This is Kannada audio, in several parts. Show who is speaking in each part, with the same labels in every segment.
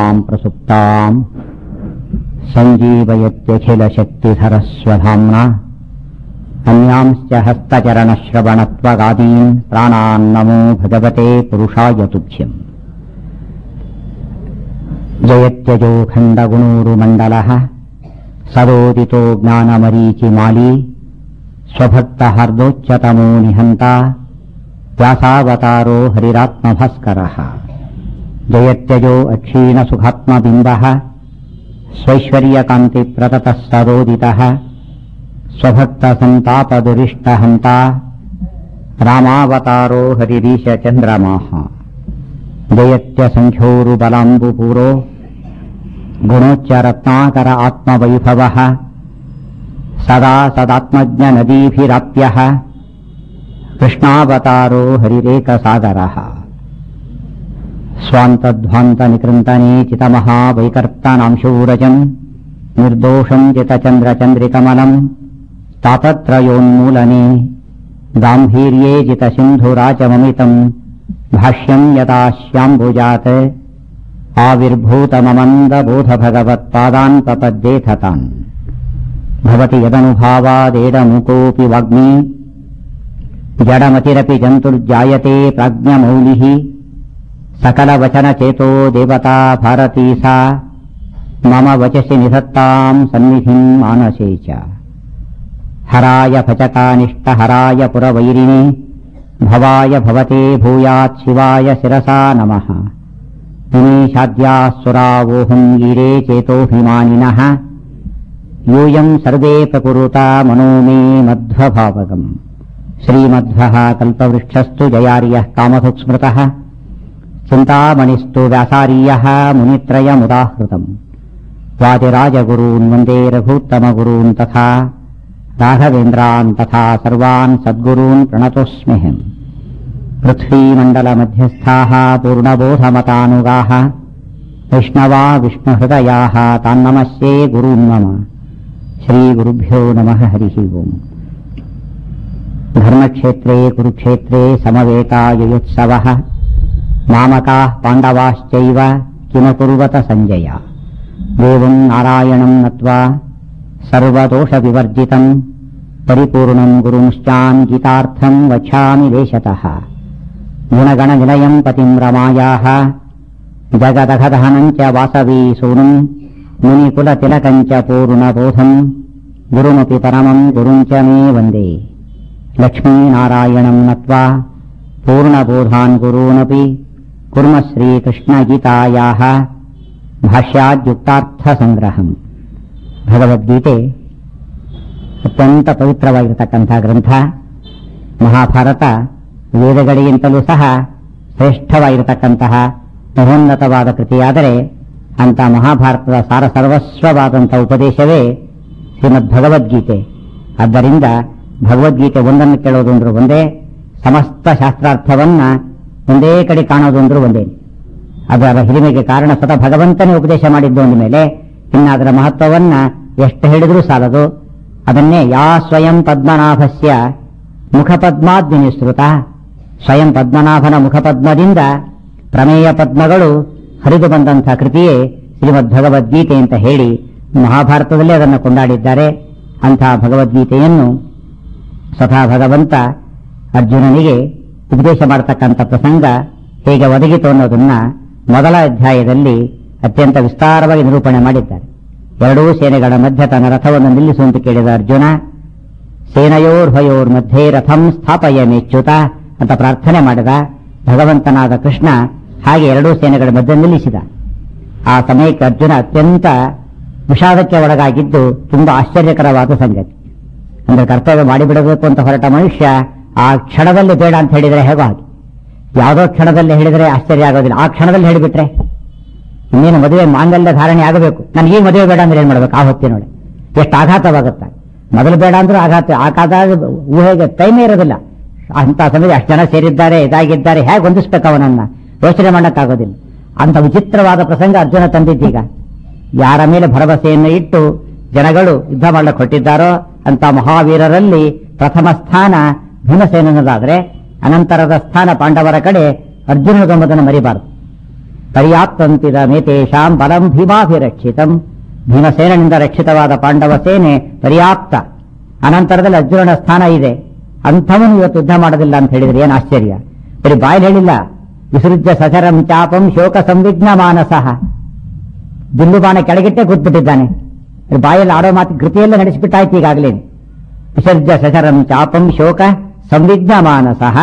Speaker 1: सदाम् प्रसुप्ताम् सञ्जीवयत्यखिलशक्तिधरस्वधाम्ना अन्यांश्च हस्तचरणश्रवणत्वगादीन् प्राणान्नमो भगवते पुरुषाय तुभ्यम् जयत्यजो खण्डगुणोरुमण्डलः सरोदितो ज्ञानमरीचिमाली स्वभक्तहार्दोच्चतमो निहन्ता व्यासावतारो हरिरात्मभास्करः जयत्यजो अक्षीणसुखात्मबिम्बः स्वैश्वर्यकान्तिप्रततः सरोदितः स्वभक्तसन्तापदुरिष्टहन्ता रामावतारो हरिरीशचन्द्रमाः जयत्यसङ्ख्योरुबलाम्बुपूरो गुणोच्चरत्नाकर आत्मवैभवः सदा सदात्मज्ञनदीभिराप्यः कृष्णावतारो हरिरेकसागरः स्वान्तध्वान्तनिकृन्तने चितमहावैकर्तनांशूरजम् निर्दोषम् जितचन्द्रचन्द्रिकमलम् तापत्रयोन्मूलने गाम्भीर्ये जितसिन्धुराजममितम् भाष्यम् यदा श्याम्बुजात् आविर्भूतममन्दबोधभगवत्पादान् प्रपद्येथ तान् भवति यदनुभावादेडमुकोऽपि वाग्मी जडमतिरपि जन्तुर्जायते प्राज्ञमौलिः सकलवचनचेतो देवता भारती सा मम वचसि निधत्ताम् सन्निधिम् मानसे च हराय भजकानिष्टहराय पुरवैरिणे भवाय भवते भूयात् शिवाय शिरसा नमः दिनेशाद्यासुरावोऽहम् गीरे चेतोऽभिमानिनः यूयम् सर्वे प्रकुरुता मनो मे मध्वभावगम् श्रीमध्वः कल्पवृक्षस्तु जयार्यः कामधुक्स्मृतः चिन्तामणिस्तु व्यासारीयः मुनित्रयमुदाहृतम् वादिराजगुरून् वन्दे रघूत्तमगुरून् तथा राघवेन्द्रान् तथा सर्वान् सद्गुरून् प्रणतोऽस्म्यहम् पृथ्वीमण्डलमध्यस्थाः पूर्णबोधमतानुगाः वैष्णवा विष्णुहृदयाः तान्नमस्ये गुरून् मम श्रीगुरुभ्यो नमः हरिः ओम् धर्मक्षेत्रे कुरुक्षेत्रे समवेतायुयुत्सवः मामकाः पाण्डवाश्चैव किमकुर्वत सञ्जय देवम् नारायणम् नत्वा सर्वदोषविवर्जितम् परिपूर्णम् गुरुंश्चान् गीतार्थम् वक्षामि देशतः गुणगणनिलयम् पतिम् रमायाः जगदघदहनम् च वासवी सूनुम् मुनिकुलतिलकम् च पूर्णबोधम् गुरुमपि परमम् गुरुम् च मे वन्दे लक्ष्मीनारायणम् नत्वा पूर्णबोधान् गुरूनपि कुर्म ಶ್ರೀಕೃಷ್ಣಗೀತಾಯಾಹ ಭಾಷ್ಯಾದ್ಯುಕ್ತಾರ್ಥಸಂಗ್ರಹಂ ಭಗವದ್ಗೀತೆ ಅತ್ಯಂತ ಪವಿತ್ರವಾಗಿರತಕ್ಕಂಥ ಗ್ರಂಥ ಮಹಾಭಾರತ ವೇದಗಳಿಗಿಂತಲೂ ಸಹ ಶ್ರೇಷ್ಠವಾಗಿರತಕ್ಕಂತಹ ಮಹೋನ್ನತವಾದ ಕೃತಿಯಾದರೆ ಅಂತ ಮಹಾಭಾರತದ ಸಾರ ಸರ್ವಸ್ವವಾದಂಥ ಉಪದೇಶವೇ ಶ್ರೀಮದ್ ಭಗವದ್ಗೀತೆ ಆದ್ದರಿಂದ ಭಗವದ್ಗೀತೆ ಒಂದನ್ನು ಕೇಳೋದು ಒಂದೇ ಸಮಸ್ತ ಶಾಸ್ತ್ರಾರ್ಥವನ್ನ ಒಂದೇ ಕಡೆ ಕಾಣೋದು ಅಂದ್ರೂ ಒಂದೇ ಅದರ ಹಿರಿಮೆಗೆ ಕಾರಣ ಸ್ವತಃ ಭಗವಂತನೇ ಉಪದೇಶ ಮಾಡಿದ್ದು ಅಂದ ಮೇಲೆ ಇನ್ನು ಅದರ ಮಹತ್ವವನ್ನ ಎಷ್ಟು ಹೇಳಿದ್ರೂ ಸಾಲದು ಅದನ್ನೇ ಯಾ ಸ್ವಯಂ ಪದ್ಮನಾಭಸ್ಯ ಮುಖಪದ್ಮಾದ್ವಿನಿಸೃತ ಸ್ವಯಂ ಪದ್ಮನಾಭನ ಮುಖಪದ್ಮದಿಂದ ಪ್ರಮೇಯ ಪದ್ಮಗಳು ಹರಿದು ಬಂದಂಥ ಕೃತಿಯೇ ಶ್ರೀಮದ್ ಭಗವದ್ಗೀತೆ ಅಂತ ಹೇಳಿ ಮಹಾಭಾರತದಲ್ಲಿ ಅದನ್ನು ಕೊಂಡಾಡಿದ್ದಾರೆ ಅಂಥ ಭಗವದ್ಗೀತೆಯನ್ನು ಸ್ವತಃ ಭಗವಂತ ಅರ್ಜುನನಿಗೆ ಉಪದೇಶ ಮಾಡತಕ್ಕಂಥ ಪ್ರಸಂಗ ಹೇಗೆ ಒದಗಿತು ಅನ್ನೋದನ್ನ ಮೊದಲ ಅಧ್ಯಾಯದಲ್ಲಿ ಅತ್ಯಂತ ವಿಸ್ತಾರವಾಗಿ ನಿರೂಪಣೆ ಮಾಡಿದ್ದಾರೆ ಎರಡೂ ಸೇನೆಗಳ ಮಧ್ಯೆ ತನ್ನ ರಥವನ್ನು ನಿಲ್ಲಿಸುವಂತೆ ಕೇಳಿದ ಅರ್ಜುನ ಸೇನಯೋರ್ಭಯೋರ್ ಮಧ್ಯೆ ರಥಂ ಸ್ಥಾಪಯ ಮೇಚ್ಯುತ ಅಂತ ಪ್ರಾರ್ಥನೆ ಮಾಡಿದ ಭಗವಂತನಾದ ಕೃಷ್ಣ ಹಾಗೆ ಎರಡೂ ಸೇನೆಗಳ ಮಧ್ಯೆ ನಿಲ್ಲಿಸಿದ ಆ ಸಮಯಕ್ಕೆ ಅರ್ಜುನ ಅತ್ಯಂತ ವಿಷಾದಕ್ಕೆ ಒಳಗಾಗಿದ್ದು ತುಂಬಾ ಆಶ್ಚರ್ಯಕರವಾದ ಸಂಗತಿ ಅಂದ್ರೆ ಕರ್ತವ್ಯ ಮಾಡಿಬಿಡಬೇಕು ಅಂತ ಹೊರಟ ಮನುಷ್ಯ ಆ ಕ್ಷಣದಲ್ಲಿ ಬೇಡ ಅಂತ ಹೇಳಿದರೆ ಹೇಗೋ ಹಾಗೆ ಯಾವುದೋ ಕ್ಷಣದಲ್ಲಿ ಹೇಳಿದರೆ ಆಶ್ಚರ್ಯ ಆಗೋದಿಲ್ಲ ಆ ಕ್ಷಣದಲ್ಲಿ ಹೇಳಿಬಿಟ್ರೆ ಇನ್ನೇನು ಮದುವೆ ಮಾಂಗಲ್ಯ ಧಾರಣೆ ಆಗಬೇಕು ನನಗೆ ಈ ಮದುವೆ ಬೇಡ ಅಂದ್ರೆ ಏನ್ ಮಾಡ್ಬೇಕು ಆ ಹೊತ್ತಿನೊಳಗೆ ಎಷ್ಟು ಆಘಾತವಾಗುತ್ತೆ ಮೊದಲು ಬೇಡ ಅಂದ್ರೂ ಆಘಾತ ಆಘಾತ ಊಹೆಗೆ ಟೈಮೇ ಇರೋದಿಲ್ಲ ಅಂತ ಸಮಯದಲ್ಲಿ ಅಷ್ಟು ಜನ ಸೇರಿದ್ದಾರೆ ಇದಾಗಿದ್ದಾರೆ ಹೇಗೆ ಹೊಂದಿಸ್ಬೇಕು ಅವನನ್ನ ಯೋಚನೆ ಮಾಡಕ್ಕಾಗೋದಿಲ್ಲ ಅಂತ ವಿಚಿತ್ರವಾದ ಪ್ರಸಂಗ ಅರ್ಜುನ ತಂದಿದ್ದೀಗ ಯಾರ ಮೇಲೆ ಭರವಸೆಯನ್ನು ಇಟ್ಟು ಜನಗಳು ಯುದ್ಧ ಮಾಡಲಿಕ್ಕೆ ಹೊಟ್ಟಿದ್ದಾರೋ ಅಂತ ಮಹಾವೀರರಲ್ಲಿ ಪ್ರಥಮ ಸ್ಥಾನ ಭೀಮಸೇನದಾದ್ರೆ ಅನಂತರದ ಸ್ಥಾನ ಪಾಂಡವರ ಕಡೆ ಅರ್ಜುನನದೊಂಬುದನ್ನು ಮರಿಬಾರದು ಪರ್ಯಾಪ್ತಂತಿದ ಮೇತೇಶಾಂ ಬಲಂ ಭೀಮಾಭಿರಕ್ಷಿತಂ ಭೀಮಸೇನಿಂದ ರಕ್ಷಿತವಾದ ಪಾಂಡವ ಸೇನೆ ಪರ್ಯಾಪ್ತ ಅನಂತರದಲ್ಲಿ ಅರ್ಜುನನ ಸ್ಥಾನ ಇದೆ ಅಂಥವನು ಇವತ್ತು ಯುದ್ಧ ಮಾಡೋದಿಲ್ಲ ಅಂತ ಹೇಳಿದ್ರೆ ಏನು ಆಶ್ಚರ್ಯ ಬರೀ ಬಾಯಲ್ಲಿ ಹೇಳಿಲ್ಲ ವಿಸೃಜ್ಯ ಸಚರಂ ಚಾಪಂ ಶೋಕ ಸಂವಿಘ್ನ ಮಾನಸಃ ಬಿಲ್ಲು ಬಾಣ ಕೆಳಗಿಟ್ಟೆ ಕೂತ್ಬಿಟ್ಟಿದ್ದಾನೆ ಬರೀ ಬಾಯಲ್ಲಿ ಆಡೋ ಮಾತು ಕೃತಿಯಲ್ಲೇ ನಡೆಸಿಬಿಟ್ಟಾಯ್ತು ಈಗಾಗಲೇ ವಿಸರ್ಜ್ಯ ಸಚರಂ ಚಾಪಂ ಶೋಕ ಸಂವಿಘ್ನ ಮಾನಸಃ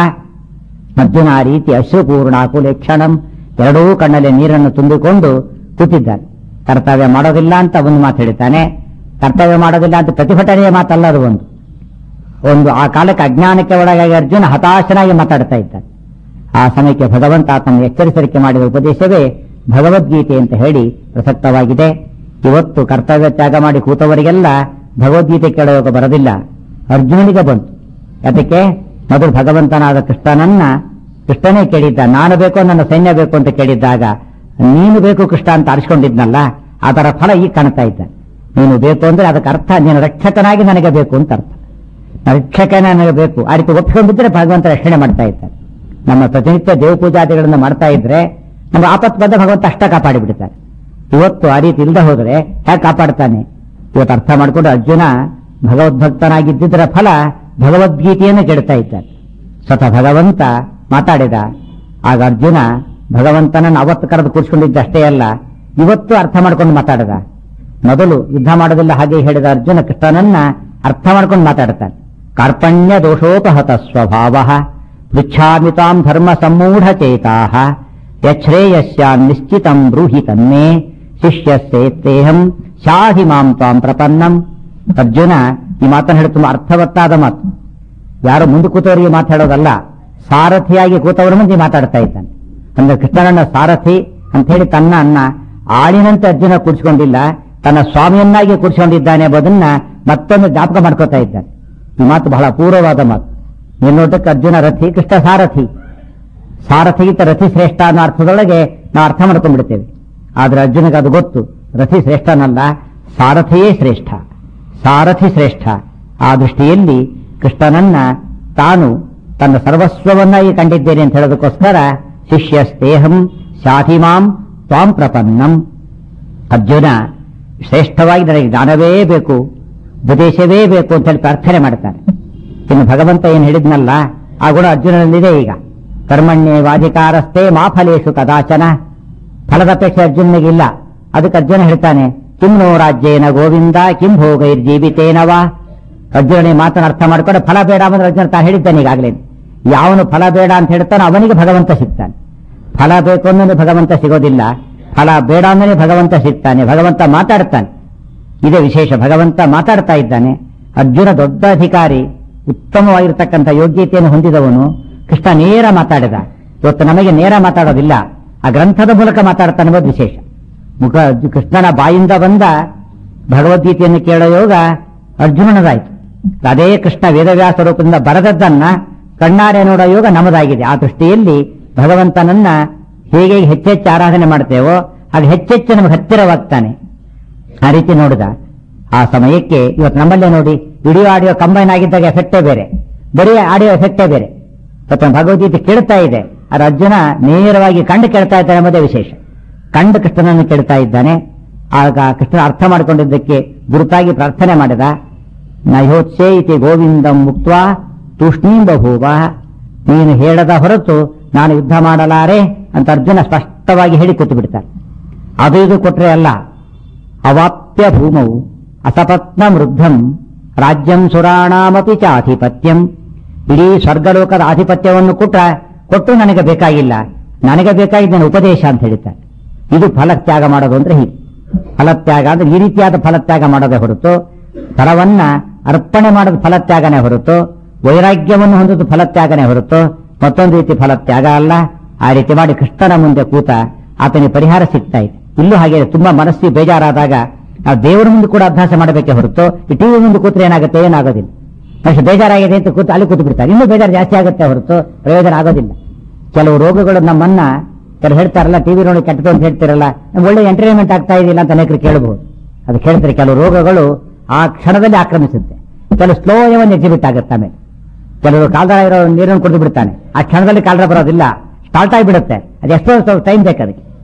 Speaker 1: ಅರ್ಜುನ ಆ ರೀತಿ ಅಶ್ರುಪೂರ್ಣ ಕುಲೇಕ್ಷಣಂ ಎರಡೂ ಕಣ್ಣಲ್ಲಿ ನೀರನ್ನು ತುಂಬಿಕೊಂಡು ಕೂತಿದ್ದಾನೆ ಕರ್ತವ್ಯ ಮಾಡೋದಿಲ್ಲ ಅಂತ ಒಂದು ಮಾತು ಹೇಳ್ತಾನೆ ಕರ್ತವ್ಯ ಮಾಡೋದಿಲ್ಲ ಅಂತ ಪ್ರತಿಭಟನೆಯ ಮಾತಲ್ಲ ಅದು ಒಂದು ಒಂದು ಆ ಕಾಲಕ್ಕೆ ಅಜ್ಞಾನಕ್ಕೆ ಒಳಗಾಗಿ ಅರ್ಜುನ ಹತಾಶನಾಗಿ ಮಾತಾಡ್ತಾ ಇದ್ದಾನೆ ಆ ಸಮಯಕ್ಕೆ ಭಗವಂತ ಆತನ ಎಚ್ಚರಿಸಲಿಕ್ಕೆ ಮಾಡಿದ ಉಪದೇಶವೇ ಭಗವದ್ಗೀತೆ ಅಂತ ಹೇಳಿ ಪ್ರಸಕ್ತವಾಗಿದೆ ಇವತ್ತು ಕರ್ತವ್ಯ ತ್ಯಾಗ ಮಾಡಿ ಕೂತವರಿಗೆಲ್ಲ ಭಗವದ್ಗೀತೆ ಕೇಳುವಾಗ ಬರೋದಿಲ್ಲ ಅರ್ಜುನನಿಗೆ ಬಂತು ಅದಕ್ಕೆ ಮೊದಲು ಭಗವಂತನಾದ ಕೃಷ್ಣನನ್ನ ಕೃಷ್ಣನೇ ಕೇಳಿದ್ದ ನಾನು ಬೇಕೋ ನನ್ನ ಸೈನ್ಯ ಬೇಕು ಅಂತ ಕೇಳಿದ್ದಾಗ ನೀನು ಬೇಕು ಕೃಷ್ಣ ಅಂತ ಅರಿಸ್ಕೊಂಡಿದ್ನಲ್ಲ ಅದರ ಫಲ ಈಗ ಕಾಣ್ತಾ ಇದ್ದ ನೀನು ಬೇಕು ಅಂದ್ರೆ ಅದಕ್ಕೆ ಅರ್ಥ ನೀನು ರಕ್ಷಕನಾಗಿ ನನಗೆ ಬೇಕು ಅಂತ ಅರ್ಥ ರಕ್ಷಕನೇ ನನಗೆ ಬೇಕು ಆ ರೀತಿ ಒಪ್ಪಿಕೊಂಡಿದ್ರೆ ಭಗವಂತ ರಕ್ಷಣೆ ಮಾಡ್ತಾ ಇದ್ದಾರೆ ನಮ್ಮ ಪ್ರತಿನಿತ್ಯ ದೇವ ಪೂಜಾದಿಗಳನ್ನ ಮಾಡ್ತಾ ಇದ್ರೆ ನಮ್ಮ ಆಪತ್ ಬಂದ ಭಗವಂತ ಅಷ್ಟ ಕಾಪಾಡಿ ಬಿಡ್ತಾರೆ ಇವತ್ತು ಆ ರೀತಿ ಇಲ್ಲದೆ ಹೋದ್ರೆ ಹೇಗೆ ಕಾಪಾಡ್ತಾನೆ ಇವತ್ತು ಅರ್ಥ ಮಾಡಿಕೊಂಡು ಅರ್ಜುನ ಭಗವದ್ಭಕ್ತನಾಗಿದ್ದರ ಫಲ ಭಗವದ್ಗೀತೆಯನ್ನು ಕೆಡ್ತಾ ಇದ್ದಾನೆ ಸ್ವತಃ ಭಗವಂತ ಮಾತಾಡಿದ ಆಗ ಅರ್ಜುನ ಭಗವಂತನನ್ನು ಅವತ್ತು ಕರೆದು ಕೂರಿಸ್ಕೊಂಡಿದ್ದ ಅಷ್ಟೇ ಅಲ್ಲ ಇವತ್ತು ಅರ್ಥ ಮಾಡ್ಕೊಂಡು ಮಾತಾಡದ ಮೊದಲು ಯುದ್ಧ ಮಾಡೋದಿಲ್ಲ ಹಾಗೆ ಹೇಳಿದ ಅರ್ಜುನ ಕೃಷ್ಣನನ್ನ ಅರ್ಥ ಮಾಡ್ಕೊಂಡು ಮಾತಾಡ್ತಾನೆ ಕಾರ್ಪಣ್ಯ ದೋಷೋಪಹತ ಸ್ವಭಾವ ಪೃಚ್ಛಾಮಿ ತಾಂ ಧರ್ಮ ಸಮ್ಮೂಢ ಚೇತಾ ಯಶ್ರೇಯಸ್ಯಾನ್ ನಿಶ್ಚಿತಂ ಬ್ರೂಹಿ ತನ್ಮೇ ಶಿಷ್ಯಸ್ಯೇತ್ತೇಹಂ ಶಾಹಿ ಮಾಂ ತ್ವಾಂ ಪ್ರಪನ್ನಂ ಅರ್ಜುನ ಈ ಮಾತನ್ನು ಹೇಳಿ ತುಂಬಾ ಅರ್ಥವತ್ತಾದ ಮಾತು ಯಾರು ಮುಂದೆ ಕೂತವರಿಗೆ ಮಾತಾಡೋದಲ್ಲ ಸಾರಥಿಯಾಗಿ ಕೂತವರ ಮುಂದೆ ಮಾತಾಡ್ತಾ ಇದ್ದಾನೆ ಅಂದ್ರೆ ಕೃಷ್ಣನನ್ನ ಸಾರಥಿ ಅಂತ ಹೇಳಿ ತನ್ನ ಅನ್ನ ಆಳಿನಂತೆ ಅರ್ಜುನ ಕೂಡಿಸ್ಕೊಂಡಿಲ್ಲ ತನ್ನ ಸ್ವಾಮಿಯನ್ನಾಗಿ ಕೂಡಿಸ್ಕೊಂಡಿದ್ದಾನೆ ಎಂಬುದನ್ನ ಮತ್ತೊಂದು ಜ್ಞಾಪಕ ಮಾಡ್ಕೋತಾ ಇದ್ದಾನೆ ಈ ಮಾತು ಬಹಳ ಅಪೂರ್ವವಾದ ಮಾತು ಮೇಲ್ನೋಟಕ್ಕೆ ಅರ್ಜುನ ರಥಿ ಕೃಷ್ಣ ಸಾರಥಿ ಸಾರಥಿಗಿಂತ ರಥಿ ಶ್ರೇಷ್ಠ ಅನ್ನೋ ಅರ್ಥದೊಳಗೆ ನಾವು ಅರ್ಥ ಮಾಡ್ಕೊಂಡ್ಬಿಡ್ತೇವೆ ಆದ್ರೆ ಅರ್ಜುನಿಗೆ ಅದು ಗೊತ್ತು ರಥಿ ಶ್ರೇಷ್ಠನಲ್ಲ ಸಾರಥಿಯೇ ಶ್ರೇಷ್ಠ ಸಾರಥಿ ಶ್ರೇಷ್ಠ ಆ ದೃಷ್ಟಿಯಲ್ಲಿ ಕೃಷ್ಣನನ್ನ ತಾನು ತನ್ನ ಸರ್ವಸ್ವವನ್ನಾಗಿ ಕಂಡಿದ್ದೇನೆ ಅಂತ ಹೇಳೋದಕ್ಕೋಸ್ಕರ ಶಿಷ್ಯ ಸ್ನೇಹಂ ಶಾಧಿಮಾಂ ತ್ವಾಂ ಪ್ರಪನ್ನಂ ಅರ್ಜುನ ಶ್ರೇಷ್ಠವಾಗಿ ನನಗೆ ಜ್ಞಾನವೇ ಬೇಕು ಉಪದೇಶವೇ ಬೇಕು ಅಂತ ಹೇಳಿ ಪ್ರಾರ್ಥನೆ ಮಾಡ್ತಾನೆ ಇನ್ನು ಭಗವಂತ ಏನು ಹೇಳಿದ್ನಲ್ಲ ಆ ಗುಣ ಅರ್ಜುನನಲ್ಲಿದೆ ಈಗ ಕರ್ಮಣ್ಯೇ ವಾಧಿಕಾರಸ್ಥೆ ಮಾ ಫಲೇಶು ಕದಾಚನ ಫಲದ ಅಪೇಕ್ಷೆ ಅರ್ಜುನನಿಗಿಲ್ಲ ಅದಕ್ಕೆ ಅರ್ಜುನ ಹೇಳ್ತಾನೆ ಕಿಂ ನೋ ರಾಜ್ಯೇನ ಗೋವಿಂದ ಕಿಂ ಭೋಗೈರ್ಜೀವಿತೇನವಾ ಅರ್ಜುನನಿಗೆ ಮಾತನ್ನು ಅರ್ಥ ಮಾಡ್ಕೊಂಡು ಫಲ ಬೇಡ ಅಂದ್ರೆ ಅರ್ಜುನ ತಾ ಹೇಳಿದ್ದಾನೆ ಈಗಾಗಲೇ ಯಾವನು ಫಲ ಬೇಡ ಅಂತ ಹೇಳ್ತಾನೋ ಅವನಿಗೆ ಭಗವಂತ ಸಿಗ್ತಾನೆ ಫಲ ಬೇಕು ಅಂದ್ರೆ ಭಗವಂತ ಸಿಗೋದಿಲ್ಲ ಫಲ ಬೇಡ ಅಂದ್ರೆ ಭಗವಂತ ಸಿಗ್ತಾನೆ ಭಗವಂತ ಮಾತಾಡ್ತಾನೆ ಇದೇ ವಿಶೇಷ ಭಗವಂತ ಮಾತಾಡ್ತಾ ಇದ್ದಾನೆ ಅರ್ಜುನ ದೊಡ್ಡ ಅಧಿಕಾರಿ ಉತ್ತಮವಾಗಿರ್ತಕ್ಕಂಥ ಯೋಗ್ಯತೆಯನ್ನು ಹೊಂದಿದವನು ಕೃಷ್ಣ ನೇರ ಮಾತಾಡಿದ ಇವತ್ತು ನಮಗೆ ನೇರ ಮಾತಾಡೋದಿಲ್ಲ ಆ ಗ್ರಂಥದ ಮೂಲಕ ಮಾತಾಡ್ತಾನೆ ಅನ್ನೋದು ವಿಶೇಷ ಮುಖ ಕೃಷ್ಣನ ಬಾಯಿಂದ ಬಂದ ಭಗವದ್ಗೀತೆಯನ್ನು ಕೇಳೋ ಯೋಗ ಅರ್ಜುನನದಾಯ್ತು ಅದೇ ಕೃಷ್ಣ ವೇದವ್ಯಾಸ ರೂಪದಿಂದ ಬರೆದದ್ದನ್ನ ಕಣ್ಣಾರೆ ನೋಡೋ ಯೋಗ ನಮ್ಮದಾಗಿದೆ ಆ ದೃಷ್ಟಿಯಲ್ಲಿ ಭಗವಂತನನ್ನ ಹೇಗೆ ಹೆಚ್ಚೆಚ್ಚು ಆರಾಧನೆ ಮಾಡ್ತೇವೋ ಅದು ಹೆಚ್ಚೆಚ್ಚು ನಮಗೆ ಹತ್ತಿರವಾಗ್ತಾನೆ ಆ ರೀತಿ ನೋಡಿದ ಆ ಸಮಯಕ್ಕೆ ಇವತ್ತು ನಮ್ಮಲ್ಲೇ ನೋಡಿ ವಿಡಿಯೋ ಆಡಿಯೋ ಕಂಬೈನ್ ಆಗಿದ್ದಾಗ ಎಫೆಕ್ಟೇ ಬೇರೆ ಬರೀ ಆಡಿಯೋ ಎಫೆಕ್ಟೇ ಬೇರೆ ಇವತ್ತು ಭಗವದ್ಗೀತೆ ಕೇಳ್ತಾ ಇದೆ ಅದು ಅರ್ಜುನ ನೇರವಾಗಿ ಕಂಡು ಕೇಳ್ತಾ ಇದ್ದಾನೆ ಎಂಬುದೇ ವಿಶೇಷ ಕಂಡು ಕೃಷ್ಣನನ್ನು ಕೇಳ್ತಾ ಇದ್ದಾನೆ ಆಗ ಕೃಷ್ಣ ಅರ್ಥ ಮಾಡಿಕೊಂಡಿದ್ದಕ್ಕೆ ಗುರುತಾಗಿ ಪ್ರಾರ್ಥನೆ ಮಾಡಿದ ನಯೋತ್ಸೇ ಇತಿ ಗೋವಿಂದಂ ಮುಕ್ತ ತೂಷ್ಣೀಂ ಬಭೂವ ನೀನು ಹೇಳದ ಹೊರತು ನಾನು ಯುದ್ಧ ಮಾಡಲಾರೆ ಅಂತ ಅರ್ಜುನ ಸ್ಪಷ್ಟವಾಗಿ ಹೇಳಿ ಕೂತು ಬಿಡ್ತಾರೆ ಅದು ಇದು ಕೊಟ್ರೆ ಅಲ್ಲ ಅವಾಪ್ಯ ಭೂಮೌ ಅಸಪತ್ನ ವೃದ್ಧಂ ರಾಜ್ಯಂ ಸುರಾಣಾಮಪಿ ಚ ಆಧಿಪತ್ಯಂ ಇಡೀ ಸ್ವರ್ಗಲೋಕದ ಆಧಿಪತ್ಯವನ್ನು ಕೊಟ್ಟ ಕೊಟ್ಟು ನನಗೆ ಬೇಕಾಗಿಲ್ಲ ನನಗೆ ಬೇಕಾಗಿದ್ದ ನನ್ನ ಉಪದೇಶ ಅಂತ ಹೇಳ್ತಾರೆ ಇದು ಫಲತ್ಯಾಗ ಮಾಡೋದು ಅಂದ್ರೆ ಹೀಗೆ ಫಲತ್ಯಾಗ ಅಂದ್ರೆ ಈ ರೀತಿಯಾದ ಫಲತ್ಯಾಗ ಮಾಡೋದೇ ಹೊರತು ಫಲವನ್ನ ಅರ್ಪಣೆ ಮಾಡೋದು ಫಲತ್ಯಾಗನೇ ಹೊರತು ವೈರಾಗ್ಯವನ್ನು ಹೊಂದೋದು ಫಲತ್ಯಾಗನೇ ಹೊರತು ಮತ್ತೊಂದು ರೀತಿ ಫಲತ್ಯಾಗ ಅಲ್ಲ ಆ ರೀತಿ ಮಾಡಿ ಕೃಷ್ಣನ ಮುಂದೆ ಕೂತ ಆತನಿಗೆ ಪರಿಹಾರ ಸಿಗ್ತಾ ಇದೆ ಇಲ್ಲೂ ಹಾಗೆ ತುಂಬಾ ಮನಸ್ಸಿಗೆ ಬೇಜಾರಾದಾಗ ನಾವು ದೇವರ ಮುಂದೆ ಕೂಡ ಅಭ್ಯಾಸ ಮಾಡಬೇಕೇ ಹೊರತು ಈ ಟಿವಿ ಮುಂದೆ ಕೂತ್ರೆ ಏನಾಗುತ್ತೆ ಏನಾಗೋದಿಲ್ಲ ಮನುಷ್ಯ ಬೇಜಾರಾಗಿದೆ ಅಂತ ಕೂತು ಅಲ್ಲಿ ಕೂತು ಬಿಡ್ತಾರೆ ಇನ್ನೂ ಬೇಜಾರು ಜಾಸ್ತಿ ಆಗುತ್ತೆ ಹೊರತು ಪ್ರಯೋಜನ ಆಗೋದಿಲ್ಲ ಕೆಲವು ರೋಗಗಳು ನಮ್ಮನ್ನ ಕೆಲವು ಹೇಳ್ತಾರಲ್ಲ ಟಿವಿ ನೋಡಿ ಕೆಟ್ಟದು ಅಂತ ಹೇಳ್ತಿರಲ್ಲ ನಮ್ಗೆ ಒಳ್ಳೆ ಎಂಟರ್ಟೈನ್ಮೆಂಟ್ ಆಗ್ತಾ ಇದೆಯಲ್ಲ ಅಂತ ಅನೇಕರು ಕೇಳಬಹುದು ಅದು ಕೇಳ್ತಾರೆ ಕೆಲವು ರೋಗಗಳು ಆ ಕ್ಷಣದಲ್ಲಿ ಆಕ್ರಮಿಸುತ್ತೆ ಕೆಲವು ಸ್ಲೋಯವನ್ನು ಎಕ್ಸಿಬಿಟ್ ಆಮೇಲೆ ಕೆಲವರು ಕಾಲ್ದಾರ ಇರೋ ನೀರನ್ನು ಕುಡಿದು ಬಿಡ್ತಾನೆ ಆ ಕ್ಷಣದಲ್ಲಿ ಕಾಲ್ರ ಬರೋದಿಲ್ಲ ಸ್ಟಾರ್ಟ್ ಆಗಿಬಿಡುತ್ತೆ ಅದು ಎಷ್ಟೋ ಟೈಮ್ ಬೇಕು ಅದಕ್ಕೆ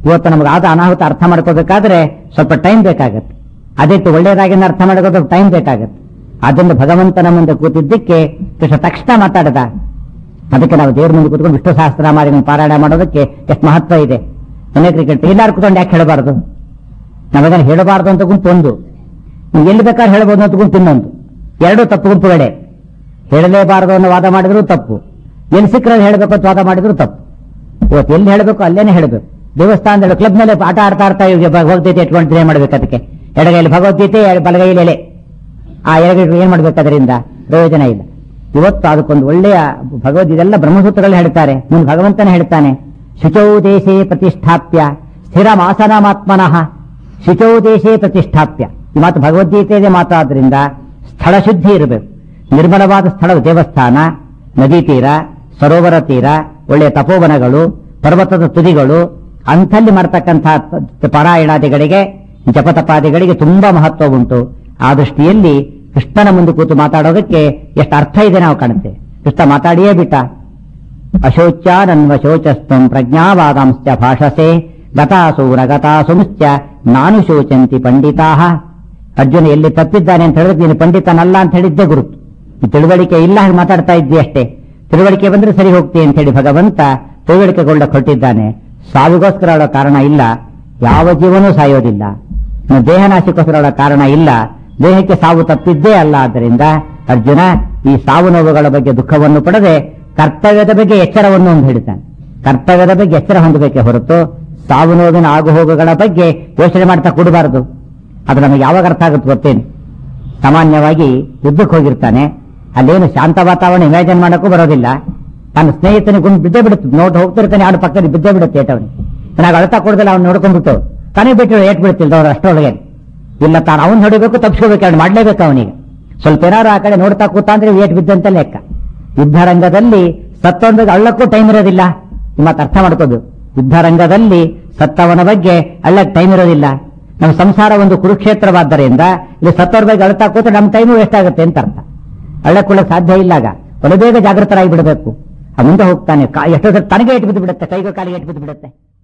Speaker 1: ಇವತ್ತು ನಮಗೆ ಆದ ಅನಾಹುತ ಅರ್ಥ ಮಾಡ್ಕೋಬೇಕಾದ್ರೆ ಸ್ವಲ್ಪ ಟೈಮ್ ಬೇಕಾಗತ್ತೆ ಅದಿತ್ತು ಒಳ್ಳೇದಾಗಿಂದ ಅರ್ಥ ಮಾಡ್ಕೋದಕ್ಕೆ ಟೈಮ್ ಬೇಕಾಗತ್ತೆ ಅದರಿಂದ ಭಗವಂತನ ಮುಂದೆ ಕೂತಿದ್ದಕ್ಕೆ ಕೃಷ್ಣ ತಕ್ಷಣ ಮಾತಾಡದ ಅದಕ್ಕೆ ನಾವು ದೇವ್ರ ಮುಂದೆ ಕೂತ್ಕೊಂಡು ವಿಷ್ಣು ಸಹಸ್ರನಾಮಾದಿನ ಪಾರಾಯಣ ಮಾಡೋದಕ್ಕೆ ಎಷ್ಟು ಮಹತ್ವ ಇದೆ ಮನೆ ಕ್ರಿಕೆಟ್ ಎಲ್ಲಾರು ಕೂತ್ಕೊಂಡು ಯಾಕೆ ಹೇಳಬಾರದು ನಮಗೇನು ಹೇಳಬಾರದು ಅಂತ ಗುಂಪು ಒಂದು ನೀವು ಎಲ್ಲಿ ಬೇಕಾದ್ರೆ ಹೇಳ್ಬೋದು ಅಂತ ಗುಂಪು ಇನ್ನೊಂದು ಎರಡೂ ತಪ್ಪು ಗುಂಪುಗಳೇ ಹೇಳಲೇಬಾರದು ಅನ್ನೋ ವಾದ ಮಾಡಿದ್ರು ತಪ್ಪು ಎಲ್ಲಿ ಸಿಕ್ಕರಲ್ಲಿ ಹೇಳಬೇಕು ಅಂತ ವಾದ ಮಾಡಿದ್ರು ತಪ್ಪು ಇವತ್ತು ಎಲ್ಲಿ ಹೇಳಬೇಕು ಅಲ್ಲೇನೆ ಹೇಳಬೇಕು ದೇವಸ್ಥಾನದಲ್ಲಿ ಕ್ಲಬ್ ಮೇಲೆ ಆಟ ಆಡ್ತಾ ಆಡ್ತಾ ಇವ್ರಿಗೆ ಭಗವದ್ಗೀತೆ ಇಟ್ಕೊಂಡು ಏನ್ ಮಾಡ್ಬೇಕು ಅದಕ್ಕೆ ಎಡಗೈಲಿ ಭಗವದ್ಗೀತೆ ಬಲಗೈಲಿ ಎಲೆ ಆ ಎಡಗೈ ಏನ್ ಮಾಡ್ಬೇಕು ಅದರಿಂದ ಪ್ರಯೋಜನ ಇಲ್ಲ ಇವತ್ತು ಅದಕ್ಕೊಂದು ಒಳ್ಳೆಯ ಭಗವದ್ಗೀತೆಲ್ಲ ಬ್ರಹ್ಮಸೂತ್ರಗಳು ಹೇಳ್ತಾರೆ ಮುಂದೆ ಭಗವಂತನೇ ಹೇಳ್ತಾನೆ ಶುಚೌ ದೇಶೇ ಪ್ರತಿಷ್ಠಾಪ್ಯ ಸ್ಥಿರಮಾಸನಮಾತ್ಮನಃ ಶುಚೌ ದೇಶೇ ಪ್ರತಿಷ್ಠಾಪ್ಯ ಈ ಮಾತು ಭಗವದ್ಗೀತೆಯ ಮಾತಾದ್ರಿಂದ ಸ್ಥಳ ಶುದ್ಧಿ ಇರಬೇಕು ನಿರ್ಮಲವಾದ ಸ್ಥಳ ದೇವಸ್ಥಾನ ನದಿ ತೀರ ಸರೋವರ ತೀರ ಒಳ್ಳೆಯ ತಪೋವನಗಳು ಪರ್ವತದ ತುದಿಗಳು ಅಂಥಲ್ಲಿ ಮಾಡ್ತಕ್ಕಂತಹ ತ- ಪಾರಾಯಣಾದಿಗಳಿಗೆ ಜಪತಪಾದಿಗಳಿಗೆ ತುಂಬಾ ಮಹತ್ವ ಉಂಟು ಆ ದೃಷ್ಟಿಯಲ್ಲಿ ಕೃಷ್ಣನ ಮುಂದೆ ಕೂತು ಮಾತಾಡೋದಕ್ಕೆ ಎಷ್ಟು ಅರ್ಥ ಇದೆ ನಾವು ಕಾಣುತ್ತೆ ಕೃಷ್ಣ ಮಾತಾಡಿಯೇ ಬಿಟ್ಟ ಅಶೋಚ್ಯಾನನ್ವ ಶೋಚಸ್ತಂ ಪ್ರಜ್ಞಾವಾದಾಂಶ್ಚ ಭಾಷಸೆ ಗತಾಸೂರ ಗತಾಸುಂಶ್ಚ ನಾನು ಶೋಚಂತಿ ಪಂಡಿತಾಹ ಅರ್ಜುನ ಎಲ್ಲಿ ತಪ್ಪಿದ್ದಾನೆ ಅಂತ ಹೇಳಿದ್ರೆ ನೀನು ಪಂಡಿತನಲ್ಲ ಅಂತ ಹೇಳಿದ್ದೇ ಗುರುತು ಈ ತಿಳುವಳಿಕೆ ಇಲ್ಲ ಹಾಗೆ ಮಾತಾಡ್ತಾ ಇದ್ದಿ ಅಷ್ಟೇ ತಿಳುವಳಿಕೆ ಬಂದ್ರೆ ಸರಿ ಹೋಗ್ತಿ ಅಂತ ಹೇಳಿ ಭಗವಂತ ತಿಳುವಳಿಕೆಗೊಂಡ ಕೊಟ್ಟಿದ್ದಾನೆ ಸಾವಿಗೋಸ್ಕರ ಅವಳ ಕಾರಣ ಇಲ್ಲ ಯಾವ ಜೀವನೂ ಸಾಯೋದಿಲ್ಲ ಇನ್ನು ದೇಹನಾಶಕ್ಕೋಸ್ಕರ ಅವಳ ಕಾರಣ ಇಲ್ಲ ದೇಹಕ್ಕೆ ಸಾವು ತಪ್ಪಿದ್ದೇ ಅಲ್ಲ ಆದ್ದರಿಂದ ಅರ್ಜುನ ಈ ಸಾವು ನೋವುಗಳ ಬಗ್ಗೆ ದುಃಖವನ್ನು ಪಡದೆ ಕರ್ತವ್ಯದ ಬಗ್ಗೆ ಎಚ್ಚರವನ್ನು ಒಂದು ಹೇಳ್ತಾನೆ ಕರ್ತವ್ಯದ ಬಗ್ಗೆ ಎಚ್ಚರ ಹೊಂದಬೇಕೆ ಹೊರತು ಸಾವು ನೋವಿನ ಆಗು ಹೋಗುಗಳ ಬಗ್ಗೆ ಯೋಚನೆ ಮಾಡ್ತಾ ಕೊಡಬಾರದು ಅದು ನಮಗೆ ಯಾವಾಗ ಅರ್ಥ ಆಗುತ್ತೆ ಗೊತ್ತೇನು ಸಾಮಾನ್ಯವಾಗಿ ಯುದ್ಧಕ್ಕೆ ಹೋಗಿರ್ತಾನೆ ಅಲ್ಲೇನು ಶಾಂತ ವಾತಾವರಣ ಇಮ್ಯಾಜಿನ್ ಮಾಡಕ್ಕೂ ಬರೋದಿಲ್ಲ ತನ್ನ ಸ್ನೇಹಿತನಿಗೆ ಗುಂಡು ಬಿದ್ದೇ ಬಿಡುತ್ತೆ ನೋಟ್ ಹೋಗ್ತಿರ್ತಾನೆ ಅವನ ಪಕ್ಕದಲ್ಲಿ ಬಿದ್ದೇ ಬಿಡುತ್ತೆ ಏಟವನಿಗೆ ನಾವು ಅಳತಾ ಕೊಡೋದಿಲ್ಲ ಅವ್ನು ನೋಡ್ಕೊಂಡ್ಬಿಟ್ಟು ತಾನೇ ಬಿಟ್ಟು ಏಟ್ ಬಿಡುತ್ತಿಲ್ಲ ಅವ್ರು ಅಷ್ಟರೊಳಗೆ ಇಲ್ಲ ತಾನು ಅವನು ಹೊಡಿಬೇಕು ತಪ್ಪಿಸ್ಕೋಬೇಕು ಅವ್ನು ಮಾಡ್ಲೇಬೇಕು ಅವನಿಗೆ ಸ್ವಲ್ಪ ಏನಾರು ಆ ಕಡೆ ನೋಡ್ತಾ ಕೂತ ಅಂದ್ರೆ ಏಟ್ ಬಿದ್ದಂತ ಲೆಕ್ಕ ಯುದ್ಧರಂಗದಲ್ಲಿ ಸತ್ತೊಂದಾಗ ಅಳ್ಳಕ್ಕೂ ಟೈಮ್ ಇರೋದಿಲ್ಲ ಈ ಮಾತು ಅರ್ಥ ಮಾಡ್ಕೋದು ಯುದ್ಧರಂಗದಲ್ಲಿ ಸತ್ತವನ ಬಗ್ಗೆ ಅಳ್ಳಕ್ಕೆ ಟೈಮ್ ಇರೋದಿಲ್ಲ ನಮ್ಮ ಸಂಸಾರ ಒಂದು ಕುರುಕ್ಷೇತ್ರವಾದ್ದರಿಂದ ಇಲ್ಲಿ ಸತ್ತವ್ರ ಬಗ್ಗೆ ಅಳ್ತಾ ಕೂತ್ರೆ ನಮ್ಮ ಟೈಮು ವೇಸ್ಟ್ ಆಗುತ್ತೆ ಅಂತ ಅರ್ಥ ಅಳ್ಳಕೊಳ್ಳಕ್ಕೆ ಸಾಧ್ಯ ಇಲ್ಲಾಗ ಒಳ ಬೇಗ ಜಾಗೃತರಾಗಿ ಬಿಡಬೇಕು ಆ ಮುಂದೆ ಹೋಗ್ತಾನೆ ಕಾ- ಎಷ್ಟೋ ಸಲ ತನಗೆ ಇಟ್ಟು ಬಿದ್ದು ಬಿಡುತ್ತೆ ಕೈಗೂ ಕಾಲಿಗೆ ಇಟ್ಟು ಬಿದ್ದು ಬಿಡುತ್ತೆ